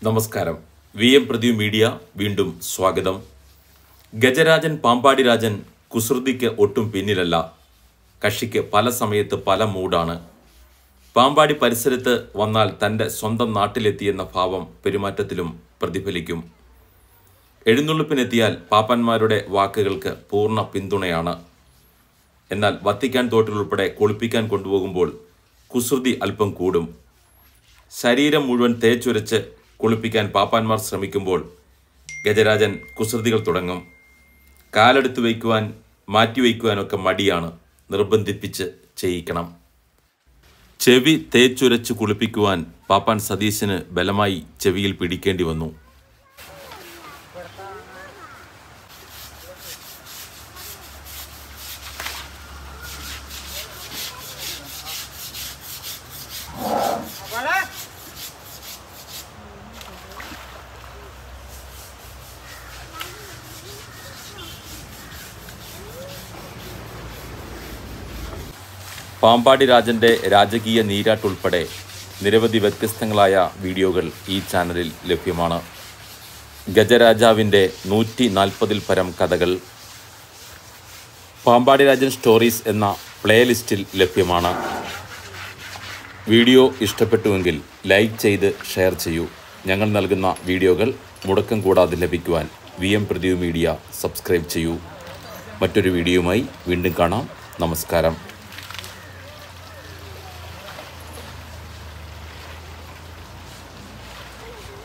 നമസ്കാരം V M Pradeep media വീണ്ടും സ്വാഗതം ഗജരാജൻ പാമ്പാടി രാജൻ കുസൃതിക്ക് ഒട്ടും പിന്നിലല്ല കക്ഷിക്ക് പല സമയത്ത് പല മൂടാണ് പാമ്പാടി പരിസരത്ത് വന്നാൽ തൻ്റെ സ്വന്തം നാട്ടിലെത്തിയെന്ന ഭാവം പെരുമാറ്റത്തിലും പ്രതിഫലിക്കും എഴുന്നള്ളിപ്പിനെത്തിയാൽ പാപ്പന്മാരുടെ വാക്കുകൾക്ക് പൂർണ്ണ പിന്തുണയാണ് എന്നാൽ വത്തിക്കാൻ തോട്ടിലുൾപ്പെടെ കുളിപ്പിക്കാൻ കൊണ്ടുപോകുമ്പോൾ കുസൃതി അല്പം കൂടും ശരീരം മുഴുവൻ തേച്ചുരച്ച് കുളിപ്പിക്കാൻ പാപ്പാന്മാർ ശ്രമിക്കുമ്പോൾ ഗജരാജൻ കുസൃതികൾ തുടങ്ങും കാലെടുത്ത് വയ്ക്കുവാൻ മാറ്റിവയ്ക്കുവാനൊക്കെ മടിയാണ് നിർബന്ധിപ്പിച്ച് ചെയ്യിക്കണം ചെവി തേച്ചുരച്ച് കുളിപ്പിക്കുവാൻ പാപ്പാൻ സതീശന് ബലമായി ചെവിയിൽ പിടിക്കേണ്ടി വന്നു പാമ്പാടി രാജന്റെ രാജകീയ നീരാട്ടുൾപ്പെടെ നിരവധി വ്യത്യസ്തങ്ങളായ വീഡിയോകൾ ഈ ചാനലിൽ ലഭ്യമാണ് ഗജരാജാവിൻ്റെ നൂറ്റി നാൽപ്പതിൽ പരം കഥകൾ പാമ്പാടി രാജൻ സ്റ്റോറീസ് എന്ന പ്ലേലിസ്റ്റിൽ ലഭ്യമാണ് വീഡിയോ ഇഷ്ടപ്പെട്ടുവെങ്കിൽ ലൈക്ക് ചെയ്ത് ഷെയർ ചെയ്യൂ ഞങ്ങൾ നൽകുന്ന വീഡിയോകൾ മുടക്കം കൂടാതെ ലഭിക്കുവാൻ V M Pradeep media subscribe ചെയ്യൂ മറ്റൊരു വീഡിയോയുമായി വീണ്ടും കാണാം നമസ്കാരം